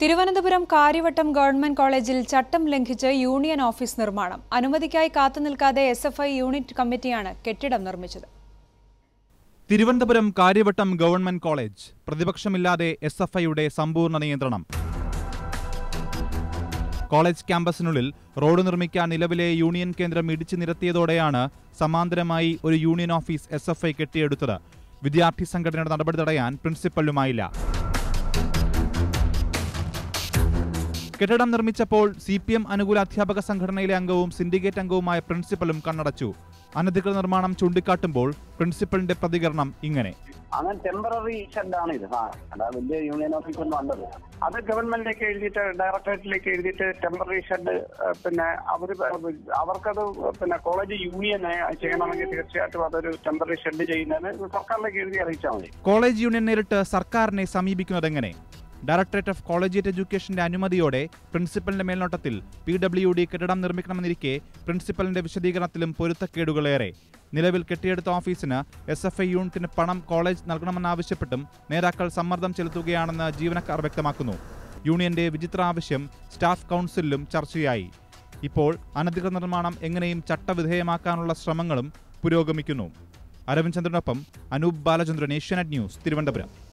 Thiruvananthapuram Kariavattom government കോളേജിൽ ചട്ടം ലംഘിച്ച് യൂണിയൻ ഓഫീസ് നിർമ്മാണം അനുമതിക്കായി കാത്തുനിൽക്കാതെ എസ് എഫ് ഐ യൂണിറ്റ് കമ്മിറ്റിയാണ് കെട്ടിടം നിർമ്മിച്ചത് തിരുവനന്തപുരം കാര്യവട്ടം ഗവൺമെന്റ് കോളേജ് പ്രതിപക്ഷമില്ലാതെ എസ് എഫ് ഐയുടെ സമ്പൂർണ്ണ നിയന്ത്രണം കോളേജ് ക്യാമ്പസിനുള്ളിൽ റോഡ് നിർമ്മിക്കാൻ നിലവിലെ യൂണിയൻ കേന്ദ്രം ഇടിച്ചു നിരത്തിയതോടെയാണ് സമാന്തരമായി ഒരു union office S F I കെട്ടിയെടുത്തത് വിദ്യാർത്ഥി സംഘടനയുടെ നടപടി തടയാൻ പ്രിൻസിപ്പലുമായില്ല കെട്ടിടം നിർമ്മിച്ചപ്പോൾ സി പി എം അനുകൂല അധ്യാപക സംഘടനയിലെ അംഗവും സിൻഡിക്കേറ്റ് അംഗവുമായ പ്രിൻസിപ്പലും കണ്ണടച്ചു അനധികൃത നിർമ്മാണം ചൂണ്ടിക്കാട്ടുമ്പോൾ പ്രിൻസിപ്പലിന്റെ പ്രതികരണം ഇങ്ങനെ അങ്ങനെ ടെമ്പററി ഷെഡാണ് ഇത് ആ അതാ വലിയ യൂണിയൻ ഓഫീസൊന്നും അല്ലത് അത് ഗവൺമെന്റിലേക്ക് എഴുതിയിട്ട് ഡയറക്ടറേറ്റിലേക്ക് എഴുതിയിട്ട് ടെമ്പററി ഷെഡ് പിന്നെ അവർ അവർക്കത് പിന്നെ കോളേജ് യൂണിയൻ ചെയ്യണമെങ്കിൽ തീർച്ചയായിട്ടും അതൊരു ടെമ്പററി ഷെഡ് ചെയ്യുന്നതിന് സർക്കാരിലേക്ക് എഴുതി അറിയിച്ചാൽ മതി കോളേജ് യൂണിയൻ നേരിട്ട് സർക്കാരിനെ സമീപിക്കുന്നതെങ്ങനെ ഡയറക്ടറേറ്റ് ഓഫ് കോളേജിയറ്റ് എഡ്യൂക്കേഷന്റെ അനുമതിയോടെ പ്രിൻസിപ്പലിന്റെ മേൽനോട്ടത്തിൽ പി ഡബ്ല്യു ഡി കെട്ടിടം നിർമ്മിക്കണമെന്നിരിക്കെ പ്രിൻസിപ്പലിന്റെ വിശദീകരണത്തിലും പൊരുത്തക്കേടുകളേറെ നിലവിൽ കെട്ടിയെടുത്ത ഓഫീസിന് എസ് എഫ് ഐ യൂണിറ്റിന് പണം കോളേജ് നൽകണമെന്നാവശ്യപ്പെട്ടും നേതാക്കൾ സമ്മർദ്ദം ചെലുത്തുകയാണെന്ന് ജീവനക്കാർ വ്യക്തമാക്കുന്നു യൂണിയന്റെ വിചിത്ര ആവശ്യം സ്റ്റാഫ് കൗൺസിലിലും ചർച്ചയായി ഇപ്പോൾ അനധികൃത നിർമ്മാണം എങ്ങനെയും ചട്ടവിധേയമാക്കാനുള്ള ശ്രമങ്ങളും പുരോഗമിക്കുന്നു അരവിന്ദ് ചന്ദ്രനൊപ്പം അനൂപ് ബാലചന്ദ്രൻ ഏഷ്യാനെറ്റ് ന്യൂസ് തിരുവനന്തപുരം